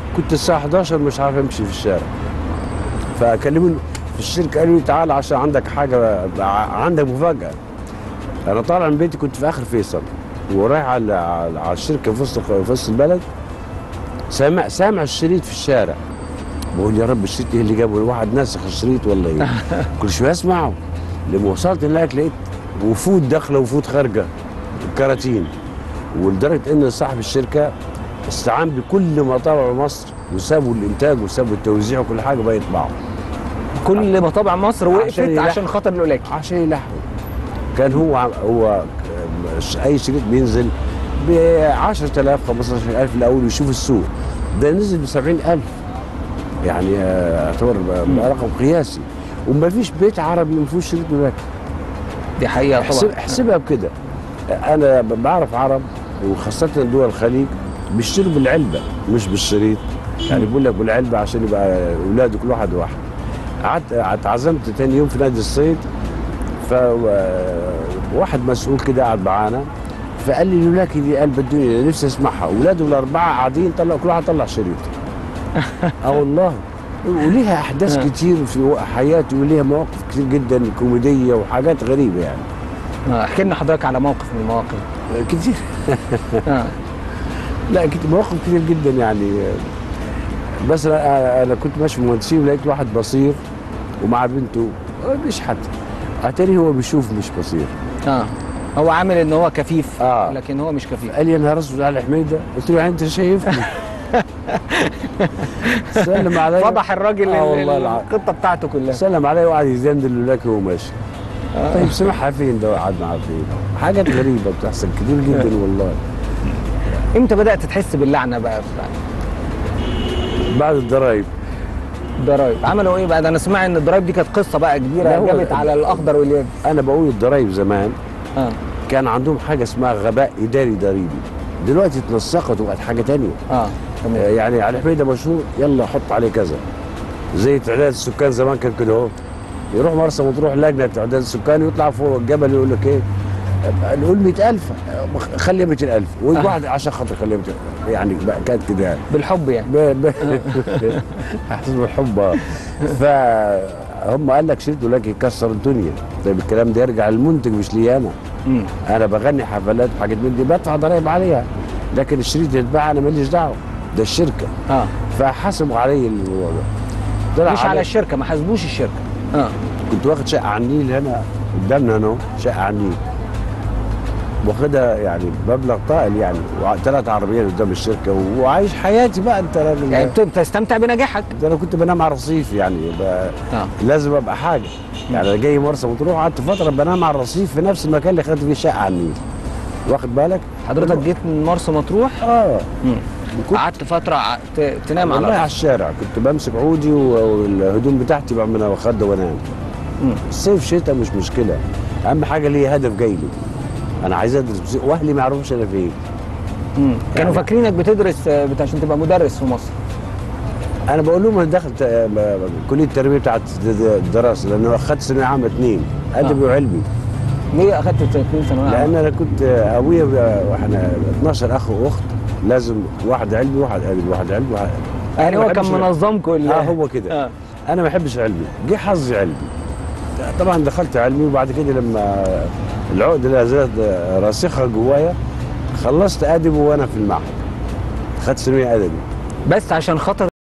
كنت الساعه 11 مش عارف امشي في الشارع فكلموني في الشركه قالوا لي تعال عشان عندك حاجه عندك مفاجاه انا طالع من بيتي كنت في اخر فيصل ورايح على على على الشركه في وسط في وسط البلد سامع سامع الشريط في الشارع بقول يا رب الشريط ايه اللي جابه الواحد ناسخ الشريط ولا ايه كل شويه اسمعه لما وصلت هناك لقيت وفود داخله وفود خارجه كراتين ولدرجه ان صاحب الشركه استعان بكل مطابع مصر وسابوا الانتاج وسابوا التوزيع وكل حاجه بقى يطبعوا كل مطابع مصر وقفت عشان عشان, يلحق. خاطر الاولاكي عشان يلحقوا كان هو عم- هو اي شريط بينزل ب 10000 15000 الاول يشوف السوق ده نزل ب 70000 يعني آه، يعتبر ب- بقى رقم قياسي وما فيش بيت عربي ما فيهوش شريط ملاك دي حقيقه احسب طبعا احسبها بكده انا ب- بعرف عرب وخاصه دول الخليج بيشتروا بالعلبه مش بالشريط يعني بيقول لك بالعلبه عشان يبقى اولاده كل واحد واحد قعدت اتعزمت تاني يوم في نادي الصيد فواحد مسؤول كده قاعد معانا فقال لي لولاكي دي قلب الدنيا نفسي اسمعها اولاده الاربعه قاعدين طلع كل واحد طلع شريط اه والله وليها احداث آه. كتير في حياتي وليها مواقف كتير جدا كوميديه وحاجات غريبه يعني آه، احكي لنا حضرتك على موقف من المواقف كتير آه. لا كتير مواقف كتير جدا يعني بس انا أنا كنت ماشي في مهندسين ولقيت واحد بصير ومع بنته بيشحت اتاري هو بيشوف مش بصير اه هو عامل ان هو كفيف آه. لكن هو مش كفيف قال لي انا هرسل على حميده قلت له يعني انت شايفني سلم عليا فضح الراجل آه ال- والله ال- العظيم. الخطه بتاعته كلها سلم عليا وقعد يزندل لك وهو ماشي طيب سمعها فين ده وقعد معاه فين حاجات غريبه بتحصل كتير جدا والله امتى بدات تحس باللعنه بقى بتاع بعد الضرايب الضرايب عملوا ايه بقى ده انا سمعت ان الضرايب دي كانت قصه بقى لا، كبيره هو- جابت على الاخضر واليابس انا بقول الضرايب زمان اه كان عندهم حاجه اسمها غباء اداري ضريبي دلوقتي اتنسقت وبقت حاجه تانية اه تمام يعني على حميده مشهور يلا حط عليه كذا زي تعداد السكان زمان كان كده اهو يروح مرسى مطروح لجنه تعداد السكان يطلع فوق الجبل يقول لك ايه نقول 100000 خليها 200000 ويجي واحد عشان خاطر خليها 200000 يعني بقى كانت كده يعني بالحب يعني ب... ب... احسن بالحب آه. فهم قال لك شريط لك يكسر الدنيا طيب الكلام ده يرجع للمنتج مش لي انا مم. انا بغني حفلات وحاجات من دي بدفع ضرايب عليها لكن الشريط يتباع انا ماليش دعوه ده الشركه اه فحاسبوا علي الموضوع ده طلع مش على الشركه ما حاسبوش الشركه اه كنت واخد شقه على النيل هنا قدامنا هنا أهو، شقه على النيل واخدها يعني مبلغ طائل يعني ثلاث عربيات قدام الشركه وعايش حياتي بقى انت راجل يعني بت- بتستمتع بنجاحك ده انا كنت بنام على الرصيف يعني ب... اه لازم ابقى حاجه يعني انا جاي مرسى مطروح قعدت فتره بنام على الرصيف في نفس المكان اللي خدت فيه شقه على النيل واخد بالك حضرتك جيت من مرسى مطروح اه مم. كنت- قعدت فتره ع- ت- تنام والله على على الشارع كنت بمسك عودي و- والهدوم بتاعتي بعملها واخدها وانام مم. الصيف شتاء مش مشكله اهم حاجه ليا هدف جاي لي انا عايز ادرس بس واهلي ما يعرفوش انا فين مم. كانوا يعني- فاكرينك بتدرس آه، بت- عشان تبقى مدرس في مصر انا بقول لهم انا دخلت آه، ب- كليه التربيه بتاعت د- د- الدراسه لان انا اخدت ثانويه عامه اثنين ادبي آه. وعلمي ليه اخدت اثنين ثانويه لان عامة؟ انا كنت آه، ابويا ب- واحنا 12 اخ واخت لازم واحد علمي واحد ادبي واحد علمي واحد يعني أنا هو ما كان بحبش العلم. منظمكم ال- اه هو كده آه. انا ما بحبش علمي جه حظي علمي طبعا دخلت علمي وبعد كده لما العقده لا زالت راسخه جوايا خلصت ادبي وانا في المعهد خدت ثانويه ادبي بس عشان خاطر